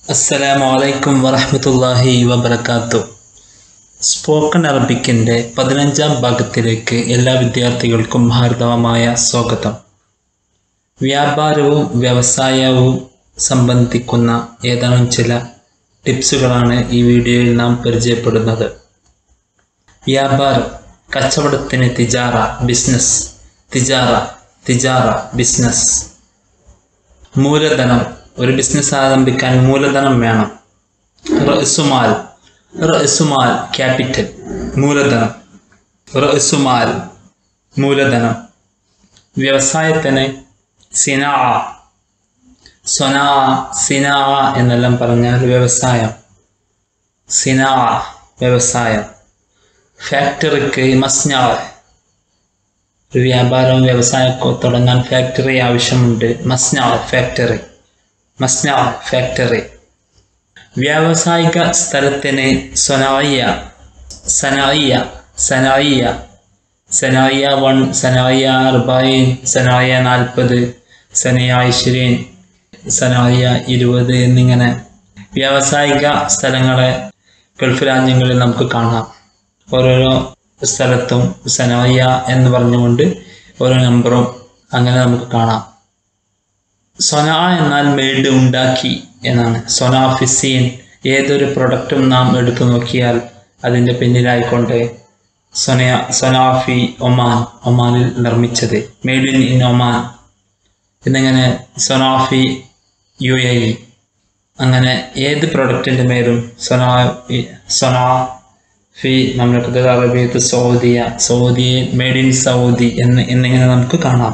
അസ്സലാമു അലൈക്കും വറഹ്മത്തുള്ളാഹി വബറകാത്തു സ്പോക്കൺ അറബിക്കിൻ്റെ പതിനഞ്ചാം ഭാഗത്തിലേക്ക് എല്ലാ വിദ്യാർത്ഥികൾക്കും ഹാർദവമായ സ്വാഗതം വ്യാപാരവും വ്യവസായവും സംബന്ധിക്കുന്ന ഏതാനും ചില ടിപ്സുകളാണ് ഈ വീഡിയോയിൽ നാം പരിചയപ്പെടുന്നത് വ്യാപാരം കച്ചവടത്തിന് തിജാറ ബിസിനസ് തിജാറ തിജാറ ബിസിനസ് മൂലധനം ഒരു ബിസിനസ് ആരംഭിക്കാൻ മൂലധനം വേണം റസുമാൽ റസുമാൽ ക്യാപിറ്റൽ മൂലധനം റസുമാൽ മൂലധനം വ്യവസായത്തിന് സിനാ സൊനാ സിനാ എന്നെല്ലാം പറഞ്ഞാൽ വ്യവസായം സിനാ വ്യവസായം ഫാക്ടറിക്ക് മസ്നാ ഒരു വ്യാപാരവും വ്യവസായമൊക്കെ തുടങ്ങാൻ ഫാക്ടറി ആവശ്യമുണ്ട് മസ്നാ ഫാക്ടറി മസ്ന ഫാക്ടറി വ്യാവസായിക സ്ഥലത്തിന് സൊനായിയ സനായിയ സനായിയ സനായിയ വൺ സനായിയ അർബായിൻ സനായിയ നാൽപ്പത് സനയ ഇഷിരീൻ സനായിയ ഇരുപത് എന്നിങ്ങനെ വ്യാവസായിക സ്ഥലങ്ങളെ ഗൾഫ് രാജ്യങ്ങളിൽ നമുക്ക് കാണാം ഓരോരോ സ്ഥലത്തും സനായിയ എന്ന് പറഞ്ഞുകൊണ്ട് ഓരോ നമ്പറും അങ്ങനെ നമുക്ക് കാണാം സൊന എന്നാൽ മെയ്ഡ് ഉണ്ടാക്കി എന്നാണ് സൊനാഫിസീൻ ഏതൊരു പ്രൊഡക്റ്റും നാം എടുത്തു നോക്കിയാൽ അതിൻ്റെ പിന്നിലായിക്കൊണ്ട് സൊനയ സൊനാഫി ഒമാൻ ഒമാനിൽ നിർമ്മിച്ചത് മെയ്ഡ് ഇൻ ഇൻ ഒമാൻ എന്നിങ്ങനെ സൊനാഫി യു എ ഇ അങ്ങനെ ഏത് പ്രൊഡക്റ്റിൻ്റെ മേലും സൊനാ സൊനാഫി മംലക്കത്ത് അറബിയത്ത് സൗദിയ സൗദി മെയ്ഡ് ഇൻ സൗദി എന്ന് എന്നിങ്ങനെ നമുക്ക് കാണാം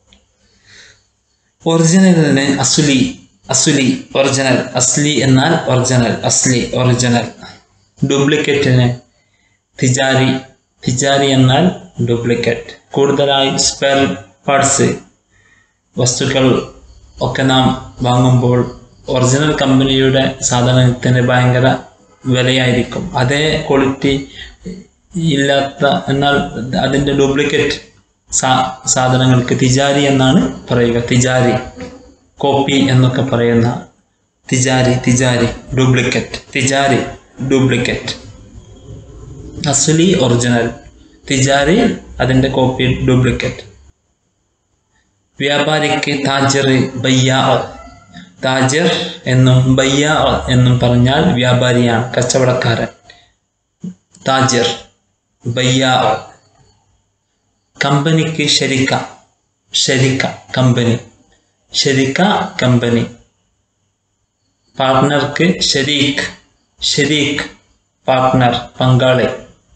ഒറിജിനലിന് അസുലി അസുലി ഒറിജിനൽ അസ്ലി എന്നാൽ ഒറിജിനൽ അസ്ലി ഒറിജിനൽ ഡ്യൂപ്ലിക്കേറ്റിന് തിജാരി തിജാരി എന്നാൽ ഡ്യൂപ്ലിക്കേറ്റ് കൂടുതലായി സ്പെയർ പാർട്സ് വസ്തുക്കൾ ഒക്കെ നാം വാങ്ങുമ്പോൾ ഒറിജിനൽ കമ്പനിയുടെ സാധനത്തിന് ഭയങ്കര വിലയായിരിക്കും അതേ ക്വാളിറ്റി ഇല്ലാത്ത എന്നാൽ അതിൻ്റെ ഡ്യൂപ്ലിക്കേറ്റ് സാ സാധനങ്ങൾക്ക് തിജാരി എന്നാണ് പറയുക തിജാരി കോപ്പി എന്നൊക്കെ പറയുന്ന തിജാരി തിജാരി ഡ്യൂപ്ലിക്കേറ്റ് തിജാരി ഡ്യൂപ്ലിക്കേറ്റ് അസുലി ഒറിജിനൽ തിജാരി അതിൻ്റെ കോപ്പി ഡ്യൂപ്ലിക്കേറ്റ് വ്യാപാരിക്ക് താജർ ബയ്യാ താജർ എന്നും ബയ്യാ എന്നും പറഞ്ഞാൽ വ്യാപാരിയാണ് കച്ചവടക്കാരൻ താജർ ബയ്യാ കമ്പനിക്ക് ഷരിക്ക ഷരിക്ക കമ്പനി ഷരിക്ക കമ്പനി പാർട്ട്ണർക്ക് ഷരീഖ് ഷരീഖ് പാർട്ട്ണർ പങ്കാളി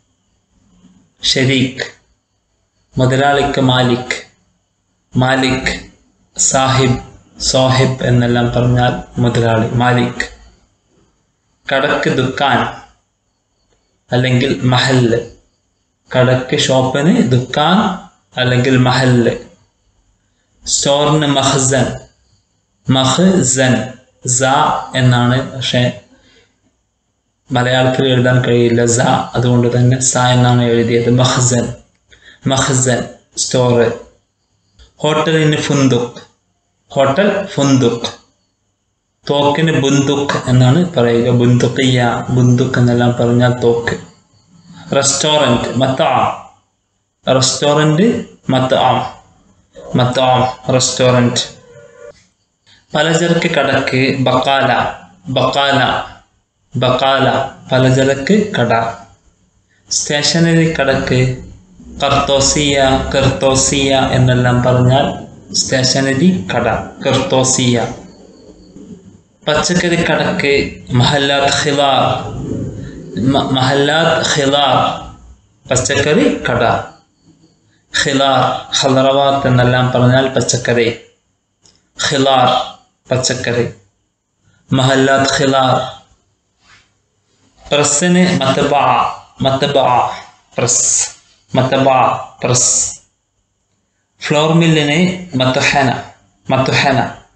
ഷരീഖ് മുതലാളിക്ക് മാലിക് മാലിക് സാഹിബ് സോഹിബ് എന്നെല്ലാം പറഞ്ഞാൽ മുതലാളി മാലിക് കടക്ക് ദുക്കാൻ അല്ലെങ്കിൽ മഹല്ല് കടക്ക് ഷോപ്പിന് ദുക്കാൻ അല്ലെങ്കിൽ മഹല്ല് സ്റ്റോറിന് മഹ്സൻ മഹ്സൻ സ എന്നാണ് പക്ഷെ മലയാളത്തിൽ എഴുതാൻ കഴിയില്ല സ അതുകൊണ്ട് തന്നെ സ എന്നാണ് എഴുതിയത് മഹ്സൻ മഹ്സൻ സ്റ്റോറ് ഹോട്ടലിന് ഫുന്തുക് ഹോട്ടൽ ഫുന്തുക് തോക്കിന് ബുന്തുക് എന്നാണ് പറയുക ബുന്തുക്കിയ ബുന്തുക് എന്നെല്ലാം പറഞ്ഞാൽ തോക്ക് റെസ്റ്റോറൻറ്റ് മത്താം റെസ്റ്റോറൻറ്റ് മത്താം മത്താം റെസ്റ്റോറൻറ്റ് പലചരക്ക് കടക്ക് ബക്കാല ബക്കാല ബക്കാല പലചരക്ക് കട സ്റ്റേഷനറി കടക്ക് കർത്തോസിയ കർത്തോസിയ എന്നെല്ലാം പറഞ്ഞാൽ സ്റ്റേഷനറി കട കർത്തോസിയ പച്ചക്കറി കടക്ക് മഹല്ലാത്ത് ഖിലാർ മഹല്ലാത്ത് ഖിലാർ പച്ചക്കറി കട ഖിലാർ ഹലറവാത്ത് എന്നെല്ലാം പറഞ്ഞാൽ പച്ചക്കറി ഖിലാർ പച്ചക്കറി മഹല്ലാത്ത് ഖിലാർ പ്രസ്സിന് മത്തബ മത്തബ പ്രസ് മത്തബ പ്രസ് ഫ്ലോർ മില്ലിന് മത്തുഹന മത്തുഹന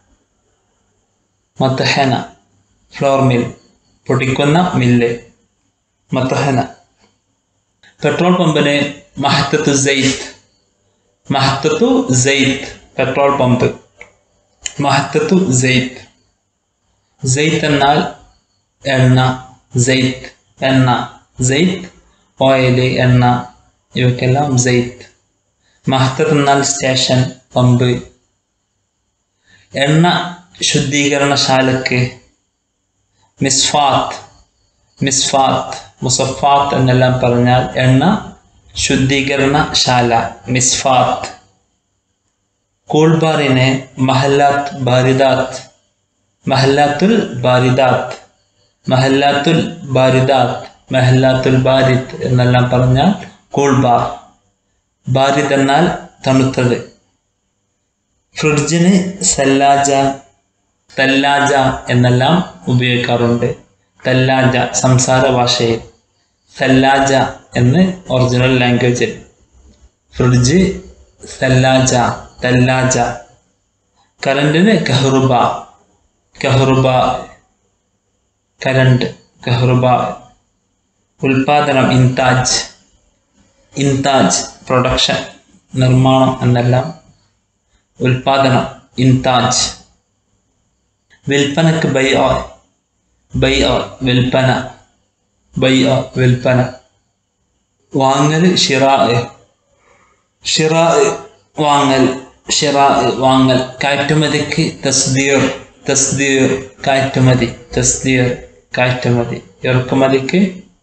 മത്തുഹന ഫ്ലോർ മിൽ പൊടിക്കുന്ന മില്ല് മത്തുഹന പെട്രോൾ പമ്പിന് മഹത്തത്തു സെയ്ത്ത് മഹത്തത്തു സെയ്ത്ത് പെട്രോൾ പമ്പ് മഹത്തത്തു സെയ്ത്ത് സെയ്ത്ത് എന്നാൽ എണ്ണ സെയ്ത്ത് എണ്ണ സെയ്ത്ത് ഓയിൽ എണ്ണ ഇവയ്ക്കെല്ലാം സെയ്ത്ത് മഹത്തർ എന്നാൽ സ്റ്റേഷൻ പമ്പ് എണ്ണ ശുദ്ധീകരണശാലക്ക് മിസ്ഫാത്ത് മിസ്ഫാത്ത് മുസഫാത്ത് എന്നെല്ലാം പറഞ്ഞാൽ എണ്ണ ശുദ്ധീകരണശാല മിസ്ഫാത്ത് കൂൾബാറിനെ മഹല്ലാത്ത് ബാരിദാത്ത് മഹല്ലാത്തുൽ ബാരിദാത്ത് മഹല്ലാത്തുൽ ബാരിദാത്ത് മഹല്ലാത്തുൽ ബാരിദ് എന്നെല്ലാം പറഞ്ഞാൽ കൂൾബാർ ബാരിദ് എന്നാൽ തണുത്തത് ഫ്രിഡ്ജിന് സല്ലാജ തല്ലാജ എന്നെല്ലാം ഉപയോഗിക്കാറുണ്ട് തല്ലാജ സംസാര ഭാഷയിൽ സല്ലാജ എന്ന് ഒറിജിനൽ ലാംഗ്വേജിൽ ഫ്രിഡ്ജ് സല്ലാജ തല്ലാജ കറണ്ടിന് കഹ്റുബ കഹ്റുബ കരണ്ട് കഹ്റുബ ഉൽപാദനം ഇൻതാജ് ഇൻതാജ് പ്രൊഡക്ഷൻ നിർമ്മാണം എന്നെല്ലാം ഉൽപാദനം ഇൻതാജ് വിൽപ്പനക്ക് ബൈ ഓ ബൈ ഓ വിൽപ്പന ബൈ ഓ വിൽപ്പന വാങ്ങൽ ഷിറാ ഷിറാ വാങ്ങൽ ഷിറാ വാങ്ങൽ കയറ്റുമതിക്ക് തസ്ദീർ തസ്ദീർ കയറ്റുമതി തസ്ദീർ കയറ്റുമതി ഇറക്കുമതിക്ക്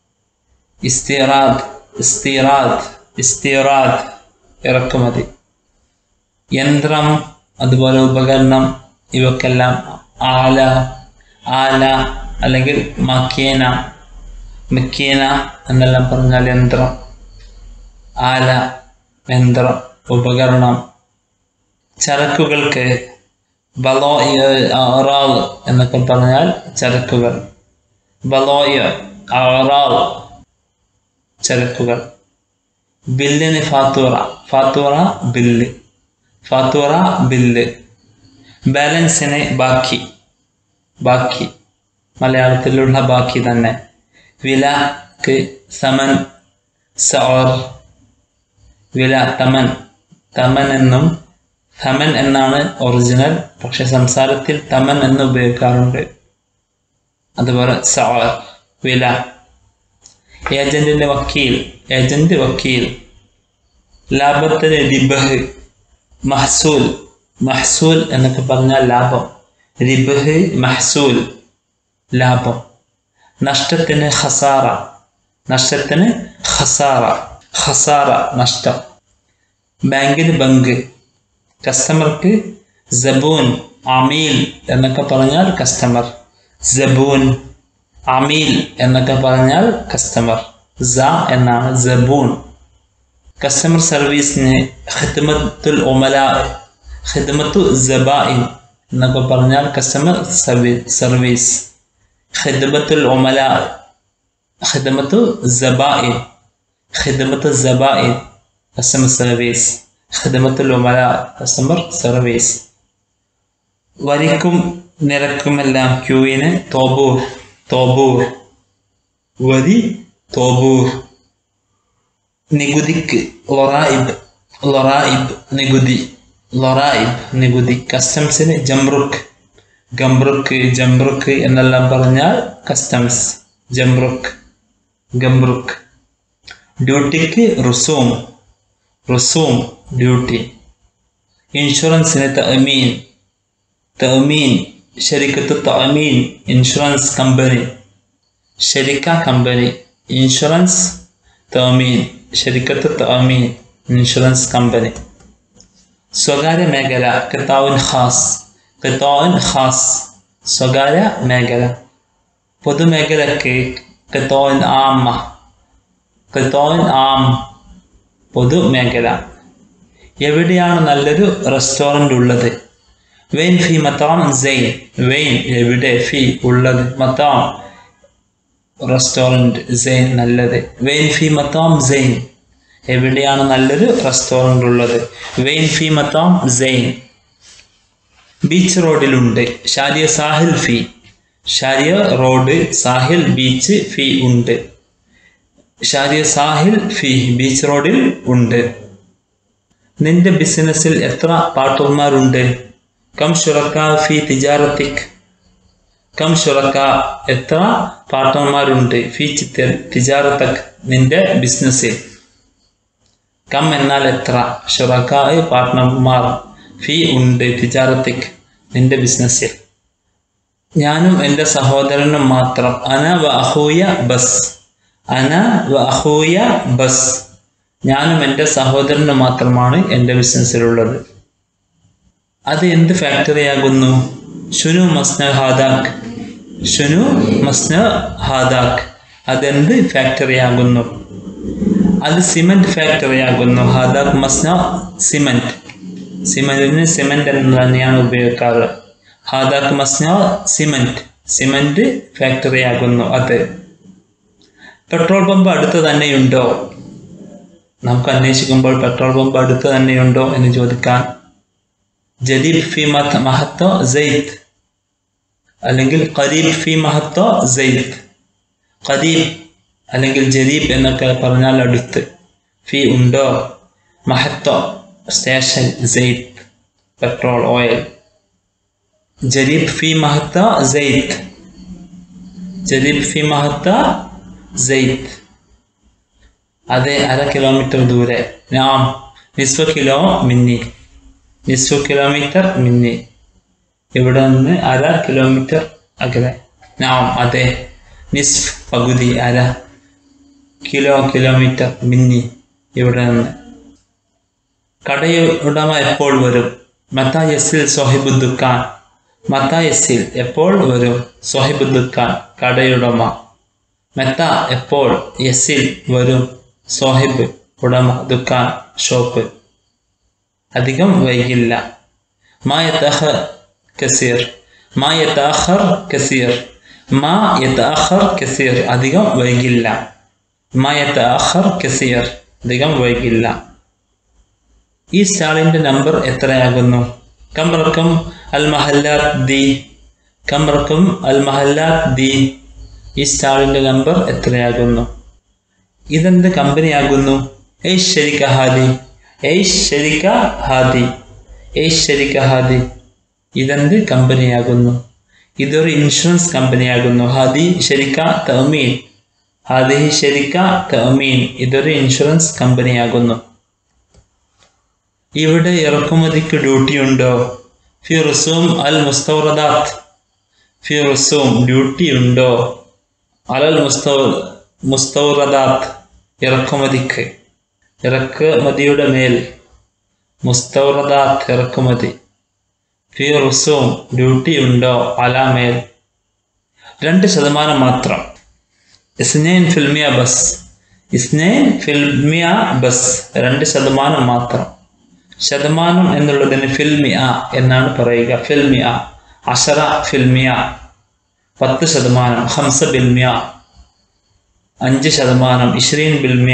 ഇസ്തിറാദ് ഇസ്തിറാദ് ഇസ്തിറാദ് ഇറക്കുമതി യന്ത്രം അതുപോലെ ഉപകരണം ഇവക്കെല്ലാം ആല ആല അല്ലെങ്കിൽ മക്കീന മക്കീന എന്നെല്ലാം പറഞ്ഞാൽ യന്ത്രം ആല യന്ത്രം ഉപകരണം ചരക്കുകൾക്ക് ബലോയ അറാൾ എന്നൊക്കെ പറഞ്ഞാൽ ചരക്കുകൾ ബലോയ അറാൾ ചരക്കുകൾ ബില്ലിന് ഫാത്തൂറ ഫാത്തൂറ ബില്ല് ഫാത്തൂറ ബില്ല് ബാലൻസിന് ബാക്കി ബാക്കി മലയാളത്തിലുള്ള ബാക്കി തന്നെ വിലക്ക് സമൻ സോർ വില തമൻ തമൻ എന്നും തമൻ എന്നാണ് ഒറിജിനൽ പക്ഷെ സംസാരത്തിൽ തമൻ എന്ന് ഉപയോഗിക്കാറുണ്ട് അതുപോലെ സോർ വില ഏജന്റിന്റെ വക്കീൽ ഏജന്റ് വക്കീൽ ലാഭത്തിന് റിബഹ് മഹസൂൽ മഹസൂൽ എന്നൊക്കെ പറഞ്ഞാൽ ലാഭം റിബഹ് മഹസൂൽ ലാഭം നഷ്ടത്തിന് ഖസാറ നഷ്ടത്തിന് ഖസാറ ഖസാറ നഷ്ടം ബാങ്കിന് ബങ്ക് കസ്റ്റമർക്ക് ജബൂൻ അമീൽ എന്നൊക്കെ പറഞ്ഞാൽ കസ്റ്റമർ ജബൂൻ അമീൽ എന്നൊക്കെ പറഞ്ഞാൽ കസ്റ്റമർ സ എന്നാണ് ജബൂൺ കസ്റ്റമർ സർവീസിന് ഖിദ്മത്തുൽ ഉമല ഖിദ്മത്തു ജബായിൻ എന്നൊക്കെ പറഞ്ഞാൽ കസ്റ്റമർ സർവീസ് ഖിദ്മത്തുൽ ഉമല ഖിദ്മത്തു ജബായിൻ ഖിദ്മത്ത് ജബായിൻ കസ്റ്റമർ സർവീസ് ഖിദ്മത്തുൽ ഉമല കസ്റ്റമർ സർവീസ് വരിക്കും നിരക്കുമെല്ലാം ക്യൂവിന് തോബൂർ തോബൂർ വരി തോബൂർ നികുതിക്ക് ലൊറായിബ് ലൊറായിബ് നികുതി ലൊറായിബ് നികുതി കസ്റ്റംസിന് ജംറുക്ക് ഗംബ്രുക്ക് ജംബ്രുക്ക് എന്നെല്ലാം പറഞ്ഞാൽ കസ്റ്റംസ് ജംറുക്ക് ഗംബ്രുക്ക് ഡ്യൂട്ടിക്ക് റുസൂം റുസൂം ഡ്യൂട്ടി ഇൻഷുറൻസിന് തഅമീൻ തഅമീൻ ശരിക്കത്ത് തഅമീൻ ഇൻഷുറൻസ് കമ്പനി ശരിക്ക കമ്പനി ഇൻഷുറൻസ് തഅമീൻ ശരിക്കത്ത് തഅമീൻ ഇൻഷുറൻസ് കമ്പനി സ്വകാര്യ മേഖല കിതാവുൻ ഖാസ് കിതാവുൻ ഖാസ് സ്വകാര്യ മേഖല പൊതുമേഖലക്ക് കിതാവുൻ ആമ കിതാവുൻ ആം പൊതുമേഖല എവിടെയാണ് നല്ലൊരു റെസ്റ്റോറൻ്റ് ഉള്ളത് വെയിൻ ഫി മത്താം സെയിൻ വെയിൻ എവിടെ ഫി ഉള്ളത് മത്താം റെസ്റ്റോറൻറ്റ് സെയിൻ നല്ലത് വെയിൻ ഫി മത്താം സെയിൻ എവിടെയാണ് നല്ലൊരു റെസ്റ്റോറൻ്റ് ഉള്ളത് വെയിൻ ഫി മത്താം സെയിൻ ബീച്ച് റോഡിലുണ്ട് ഷാരിയ സാഹിൽ ഫി ഷാരിയ റോഡ് സാഹിൽ ബീച്ച് ഫി ഉണ്ട് ഷാരിയ സാഹിൽ ഫി ബീച്ച് റോഡിൽ ഉണ്ട് നിന്റെ ബിസിനസ്സിൽ എത്ര പാർട്ട്ണർമാരുണ്ട് കം ഷുറക്ക ഫി തിജാറത്തിക് കം ഷുറക്ക എത്ര പാർട്ട്ണർമാരുണ്ട് ഫി ചിത്ത തിജാറത്തക് നിന്റെ ബിസിനസ്സിൽ കം എന്നാൽ എത്ര ഷുറക്ക പാർട്ട്ണർമാർ ഫി ഉണ്ട് തിജാറത്തിക് നിന്റെ ബിസിനസ്സിൽ ഞാനും എൻ്റെ സഹോദരനും മാത്രം അന വ അഹൂയ ബസ് അന വ അഹൂയ ബസ് ഞാനും എൻ്റെ സഹോദരനും മാത്രമാണ് എൻ്റെ ബിസിനസ്സിലുള്ളത് അത് എന്ത് ഫാക്ടറിയാകുന്നു ഷുനു മസ്ന ഹാദാക്ക് ഷുനു മസ്ന ഹാദാക്ക് അതെന്ത് ഫാക്ടറിയാകുന്നു അത് സിമന്റ് ഫാക്ടറിയാകുന്നു ഹാദാക്ക് മസ്ന സിമന്റ് സിമന്റിന് സിമന്റ് എന്ന് തന്നെയാണ് ഉപയോഗിക്കാറ് ഹാദാക്ക് മസ്ന സിമന്റ് സിമന്റ് ഫാക്ടറിയാകുന്നു അത് പെട്രോൾ പമ്പ് അടുത്ത് തന്നെയുണ്ടോ നമുക്ക് അന്വേഷിക്കുമ്പോൾ പെട്രോൾ പമ്പ് അടുത്ത് തന്നെയുണ്ടോ എന്ന് ചോദിക്കാൻ ജദീബ് ഫി മഹ- മഹത്തോ സെയ്ത്ത് അല്ലെങ്കിൽ ഖരീബ് ഫി മഹത്തോ സെയ്ത്ത് ഖരീബ് അല്ലെങ്കിൽ ജദീബ് എന്നൊക്കെ പറഞ്ഞാൽ അടുത്ത് ഫി ഉണ്ടോ മഹത്തോ സ്റ്റേഷൻ സെയ്ത്ത് പെട്രോൾ ഓയിൽ ജദീബ് ഫി മഹത്ത സെയ്ത്ത് ജദീബ് ഫി മഹത്ത സെയ്ത്ത് അതെ അര കിലോമീറ്റർ ദൂരെ നാം നിസ്വ കിലോ മിന്നി നിസ്വ കിലോമീറ്റർ മിന്നി ഇവിടെ നിന്ന് അര കിലോമീറ്റർ അകലെ നാം അതെ നിസ്ഫ് പകുതി അര കിലോ കിലോമീറ്റർ മിന്നി ഇവിടെ നിന്ന് കടയുടമ എപ്പോൾ വരും മത്താ യസിൽ സൊഹിബു ദുക്കാൻ മത്താ യസിൽ എപ്പോൾ വരും സൊഹിബു ദുക്കാൻ കടയുടമ മെത്ത എപ്പോൾ യസിൽ വരും സോഹിബ് ഉടമ ദുക്കാൻ ഷോപ്പ് അധികം വൈകില്ല മാ യതഅഖർ കസീർ മാ യതഅഖർ കസീർ മാ യതഅഖർ കസീർ അധികം വൈകില്ല മാ യതഅഖർ കസീർ അധികം വൈകില്ല ഈ സ്റ്റാളിന്റെ നമ്പർ എത്രയാകുന്നു കംറക്കം അൽ മഹല്ലാത്ത് ദി കംറക്കം അൽ മഹല്ലാത്ത് ദി ഈ സ്റ്റാളിന്റെ നമ്പർ എത്രയാകുന്നു ഇതെന്ത് കമ്പനിയാകുന്നു ഏയ് ശരിക്ക ഹാദി ഏയ് ശരിക്ക ഹാദി ഏയ് ശരിക്ക ഹാദി ഇതെന്ത് കമ്പനിയാകുന്നു ഇതൊരു ഇൻഷുറൻസ് കമ്പനിയാകുന്നു ഹാദി ശരിക്ക തമീൻ ഹാദി ശരിക്ക തമീൻ ഇതൊരു ഇൻഷുറൻസ് കമ്പനിയാകുന്നു ഇവിടെ ഇറക്കുമതിക്ക് ഡ്യൂട്ടി ഉണ്ടോ ഫി റുസൂം അൽ മുസ്തൗറദാത്ത് ഫി റുസൂം ഡ്യൂട്ടി ഉണ്ടോ അലൽ മുസ്തൗ മുസ്തൗറദാത്ത് ഇറക്കുമതിക്ക് ഇറക്കുമതിയുടെ മേൽ മുസ്തൗറദാത്ത് ഇറക്കുമതി ഫി റുസൂം ഡ്യൂട്ടി ഉണ്ടോ അല മേൽ രണ്ട് ശതമാനം മാത്രം ഇസ്നൈൻ ഫിൽമിയ ബസ് ഇസ്നൈൻ ഫിൽമിയ ബസ് രണ്ട് ശതമാനം മാത്രം ശതമാനം എന്നുള്ളതിന് ഫിൽമിയ എന്നാണ് പറയുക ഫിൽമിയ അഷറ ഫിൽമിയ പത്ത് ശതമാനം ഹംസ ബിൽമിയ അഞ്ച് ശതമാനം ഇഷ്രീൻ ബിൽമിയ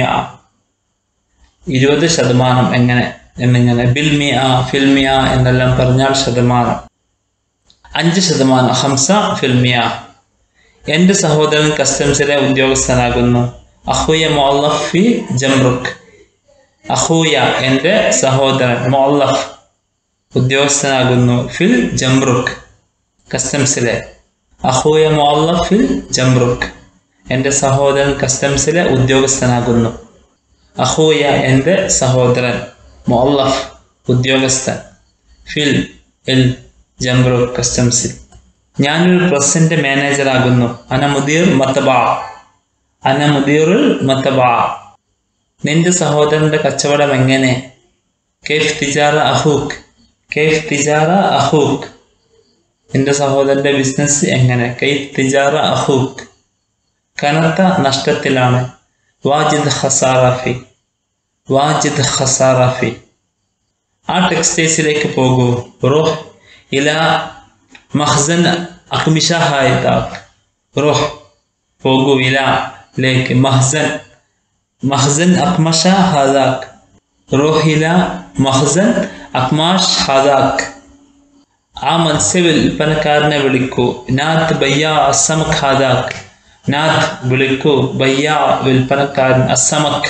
ഇരുപത് ശതമാനം എങ്ങനെ എന്നിങ്ങനെ ബിൽമിയ ഫിൽമിയ എന്നെല്ലാം പറഞ്ഞാൽ ശതമാനം അഞ്ച് ശതമാനം ഹംസ ഫിൽമിയ എൻ്റെ സഹോദരൻ കസ്റ്റംസിലെ ഉദ്യോഗസ്ഥനാകുന്നു അഹുയ മൊല്ലഫി ജംറുഖ് അഹൂയ എൻ്റെ സഹോദരൻ മൊല്ലഫ് ഉദ്യോഗസ്ഥനാകുന്നു ഫിൽ ജംറുഖ് കസ്റ്റംസിലെ അഹൂയ മൊല്ലഫ് ഫിൽ ജംറുഖ് എൻ്റെ സഹോദരൻ കസ്റ്റംസിലെ ഉദ്യോഗസ്ഥനാകുന്നു അഹൂയ എൻ്റെ സഹോദരൻ മൊല്ലഫ് ഉദ്യോഗസ്ഥൻ ഫിൽ എൽ ജംറുഖ് കസ്റ്റംസിൽ ഞാനൊരു പ്രസിൻ്റെ മാനേജറാകുന്നു അന മുദീർ മത്തബ അന മുദീറുൽ മത്തബ നിന്റെ സഹോദരന്റെ കച്ചവടം എങ്ങനെ കേഫ് തിജാറ അഹൂക്ക് കേഫ് തിജാറ അഹൂക്ക് നിന്റെ സഹോദരന്റെ ബിസിനസ് എങ്ങനെ കൈഫ് തിജാറ അഹൂക്ക് കനത്ത നഷ്ടത്തിലാണ് വാജിദ് ഖസാറഫി വാജിദ് ഖസാറഫി ആ ടെക്സ്റ്റൈൽസിലേക്ക് പോകൂ റോഹ് ഇല മഹ്സൻ അക്മിഷ ഹായതാക്ക് റോഹ് പോകൂ ഇല ലേക്ക് മഹ്സൻ മഹ്സൻ അക്മഷ ഹാദാക്ക് റോഹില മഹ്സൻ അക്മാഷ് ഹാദാക്ക് ആ മത്സ്യ വിൽപ്പനക്കാരനെ വിളിക്കൂ നാഥ് ബയ്യ അസമക് ഹാദാക്ക് നാഥ് വിളിക്കൂ ബയ്യ വിൽപ്പനക്കാരൻ അസമക്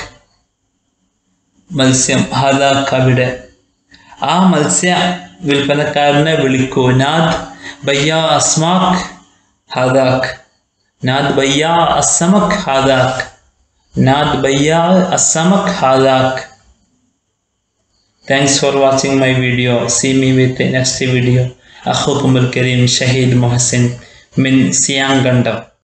മത്സ്യം ഹാദാക്ക് അവിടെ ആ മത്സ്യ വിൽപ്പനക്കാരനെ വിളിക്കൂ Nath ബയ്യ അസ്മാക് ഹാദാക്ക് നാദ് ബയ്യാ അസമക് ഹാദാക്ക് നാദ് ബയ്യാ അസമക് ഹാദാക്ക് Thanks for watching my video. See me with the next video. أخوكم الكريم شهيد محسن من سيان غندم